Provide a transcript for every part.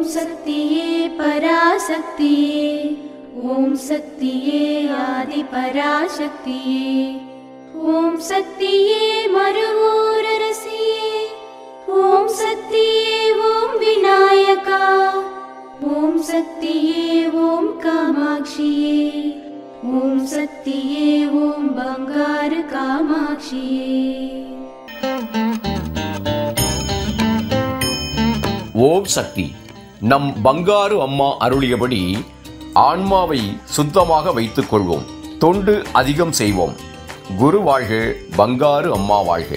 ஓம் சக்தியே பராசக்தியே ஓம் சக்தியே ஆதி பராசக்தியே ஓம் சக்தியே மறுவூரரசியே ஓம் சக்தியே ஓம் விநாயகா ஓம் சக்தியே ஓம் காமாட்சியே ஓம் சக்தியே ஓம் பங்காரு காமாட்சியே ஓம் சக்தி நம் பங்காரு அம்மா அருளியபடி ஆன்மாவை சுத்தமாக வைத்துக் கொள்வோம் தொண்டு அதிகம் செய்வோம் குரு வாழ்க பங்காரு அம்மா வாழ்க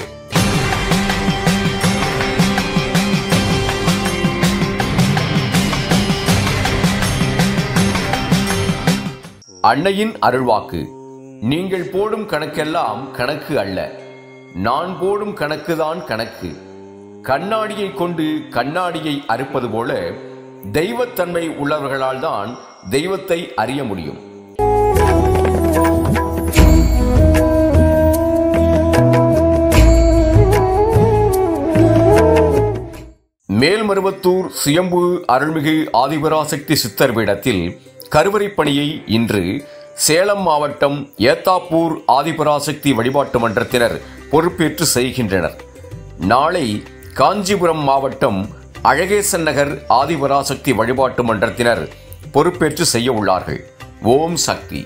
அன்னையின் அருள்வாக்கு நீங்கள் போடும் கணக்கெல்லாம் கணக்கு அல்ல நான் போடும் கணக்குதான் கணக்கு கண்ணாடியை கொண்டு கண்ணாடியை அறுப்பது போல தெய்வத்தன்மை உள்ளவர்களால் தான் தெய்வத்தை அறிய முடியும் மேல்மருவத்தூர் சுயம்பு அருள்மிகு ஆதிபராசக்தி சித்தர் பீடத்தில் கருவறைப் பணியை இன்று சேலம் மாவட்டம் ஏத்தாப்பூர் ஆதிபராசக்தி வழிபாட்டு மன்றத்தினர் பொறுப்பேற்று செய்கின்றனர் நாளை காஞ்சிபுரம் மாவட்டம் அழகேசன் நகர் ஆதிபராசக்தி வழிபாட்டு மன்றத்தினர் பொறுப்பேற்று செய்ய உள்ளார்கள் ஓம் சக்தி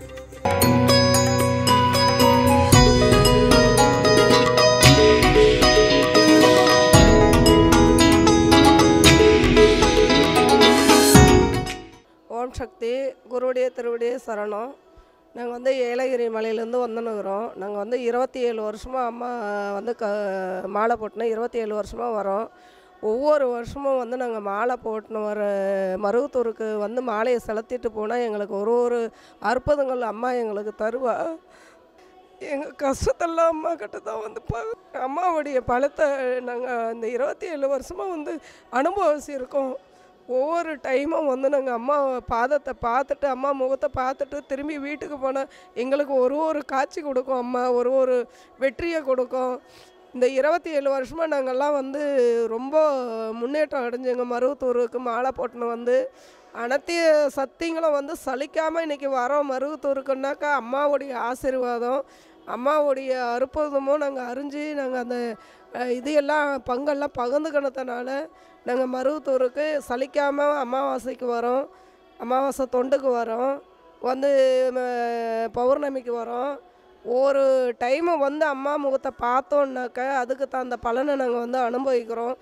ஓம் சக்தி குருவுடைய திருவுடைய சரணம் நாங்கள் வந்து ஏலகிரி மலையிலேருந்து வந்துன்னுக்குறோம் நாங்கள் வந்து இருபத்தி ஏழு வருஷமாக அம்மா வந்து க மாலை போட்டுன்னு இருபத்தி ஏழு வருஷமாக வரோம் ஒவ்வொரு வருஷமும் வந்து நாங்கள் மாலை போட்டுன்னு வர மருவத்தூருக்கு வந்து மாலையை செலுத்திட்டு போனால் எங்களுக்கு ஒரு ஒரு அற்புதங்கள் அம்மா எங்களுக்கு தருவா எங்கள் கஷ்டத்தெல்லாம் அம்மா கிட்ட தான் வந்து பா அம்மாவுடைய பலத்தை நாங்கள் இந்த இருபத்தி ஏழு வருஷமாக வந்து அனுபவிச்சிருக்கோம் ஒவ்வொரு டைமும் வந்து நாங்கள் அம்மா பாதத்தை பார்த்துட்டு அம்மா முகத்தை பார்த்துட்டு திரும்பி வீட்டுக்கு போனால் எங்களுக்கு ஒரு ஒரு காட்சி கொடுக்கும் அம்மா ஒரு ஒரு வெற்றியை கொடுக்கும் இந்த இருபத்தி ஏழு வருஷமாக நாங்கள்லாம் வந்து ரொம்ப முன்னேற்றம் அடைஞ்சோங்க மருவத்தூருக்கு மாலை போட்டுன்னு வந்து அனைத்து சக்திங்களும் வந்து சலிக்காமல் இன்றைக்கி வரோம் மருவத்தூருக்குன்னாக்கா அம்மாவுடைய ஆசீர்வாதம் அம்மாவுடைய அற்புதமும் நாங்கள் அறிஞ்சு நாங்கள் அந்த அஹ், இது எல்லாம் பங்கெல்லாம் பகிர்ந்துக்கினதுனால நாங்கள் மருவத்தூருக்கு சலிக்காமல் அமாவாசைக்கு வரோம் அமாவாசை தொண்டுக்கு வரோம் வந்து ம, பௌர்ணமிக்கு வரோம் ஒரு டைமும் வந்து அம்மா முகத்தை பார்த்தோன்னாக்க அதுக்கு தகுந்த பலனை நாங்கள் வந்து அனுபவிக்கிறோம்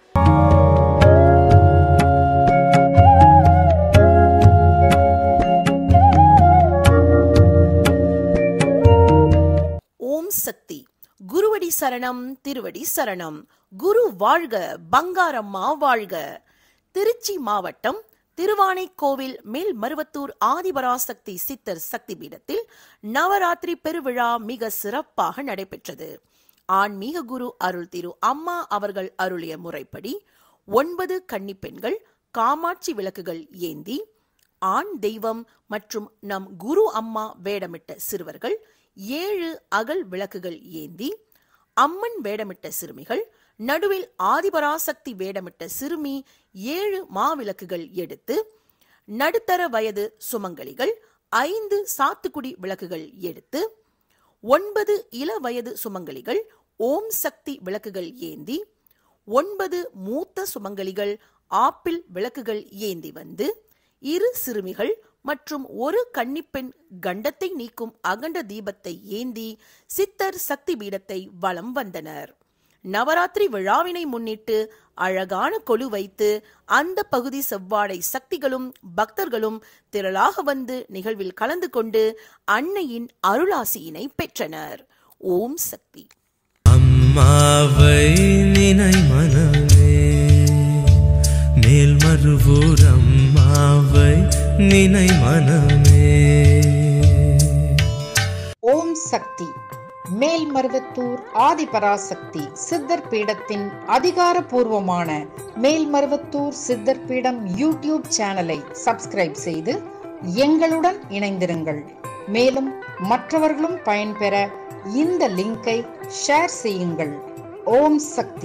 ஓம் சக்தி குருவடி சரணம் திருவடி சரணம் குரு வாழ்க பங்காரம்மா வாழ்க திருச்சி மாவட்டம் திருவானைக்கோவில் மேல் மருவத்தூர் ஆதிபராசக்தி சித்தர் சக்தி பீடத்தில் நவராத்திரி பெருவிழா மிக சிறப்பாக நடைபெற்றது ஆன்மீக குரு அருள் திரு அம்மா அவர்கள் அருளிய முறைப்படி ஒன்பது கன்னிப் பெண்கள் காமாட்சி விளக்குகள் ஏந்தி ஆண் தெய்வம் மற்றும் நம் குரு அம்மா வேடமிட்ட சிறுவர்கள் ஏழு அகல் விளக்குகள் ஏந்தி அம்மன் வேடமிட்ட சிறுமிகள் நடுவில் ஆதிபராசக்தி வேடமிட்ட சிறுமி ஏழு மாவிளக்குகள் எடுத்து நடுத்தர வயது சுமங்கலிகள் ஐந்து சாத்துக்குடி விளக்குகள் எடுத்து ஒன்பது இள வயது சுமங்கலிகள் ஓம் சக்தி விளக்குகள் ஏந்தி ஒன்பது மூத்த சுமங்கலிகள் ஆப்பிள் விளக்குகள் ஏந்தி வந்து இரு சிறுமிகள் மற்றும் ஒரு கன்னிப்பெண் கண்டத்தை நீக்கும் அகண்ட தீபத்தை ஏந்தி சித்தர் சக்தி பீடத்தை வலம் வந்தனர் நவராத்திரி விழாவினை முன்னிட்டு அழகான கொலு வைத்து அந்த பகுதி செவ்வாடை சக்திகளும் பக்தர்களும் திரளாக வந்து நிகழ்வில் கலந்து கொண்டு அன்னையின் அருளாசியினை பெற்றனர் ஓம் சக்தி அம்மாவை நினை மனமே மேல் மறுவூர் அம்மாவை நினை மனமே ஓம் சக்தி மேல்மருவத்தூர் ஆதிபராசக்தி சித்தர் பீடத்தின் அதிகாரப்பூர்வமான மேல்மருவத்தூர் சித்தர் பீடம் யூடியூப் சேனலை சப்ஸ்கிரைப் செய்து எங்களுடன் இணைந்திருங்கள் மேலும் மற்றவர்களும் பயன்பெற இந்த லிங்கை ஷேர் செய்யுங்கள் ஓம் சக்தி